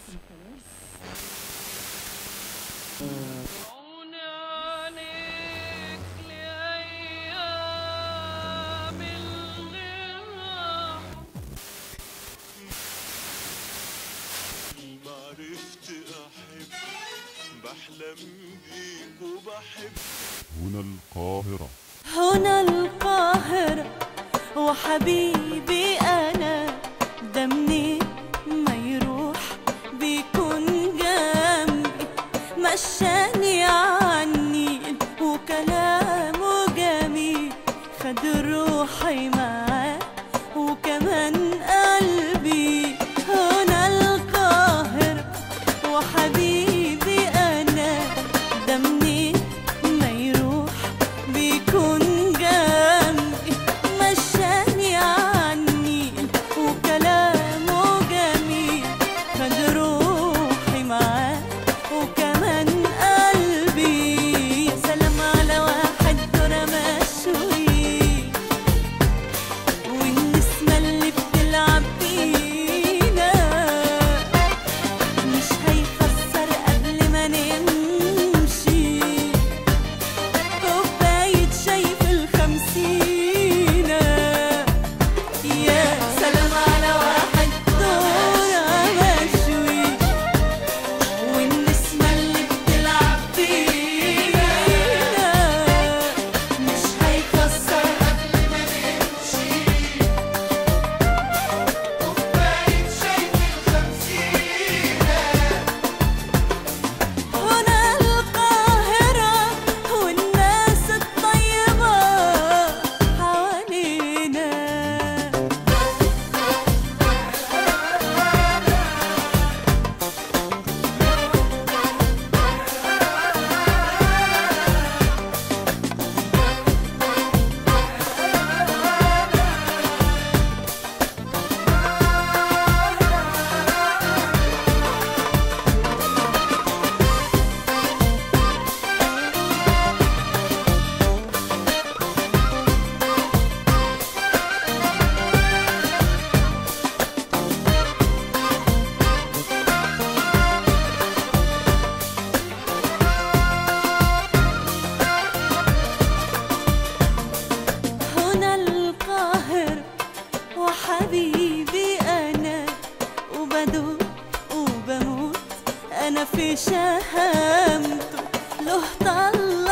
عون عليك لأيام الغرام ما عرفت أحب بحلم بيك وبحب هنا القاهرة هنا القاهرة وحبيبي أنا ده منين ما يروح بيكون جنبي مشاني عني وكلامه جميل خد روحي معاه وكمان قلبي هنا القاهرة وحبيبي أنا ده منين ما يروح بيكون جنبي مشاني عني وكلامه جميل خد روحي معاه وكمان قلبي يا سلام على واحد دورة مشوي والنسمة اللي بتلعب بينا مش هيخسر قبل ما نمشي كوباية شاي في الخمسينة يا سلام على واحد دورة مشوي والنسمة اللي بتلعب بينا مش هيخسر قبل ما نمشي كوباية شاي في الخمسينة هنا القاهرة والناس الطيبة حوالينا هنا القاهرة وحبيبي أنا وبدوق وبموت أنا في شهامته له طلع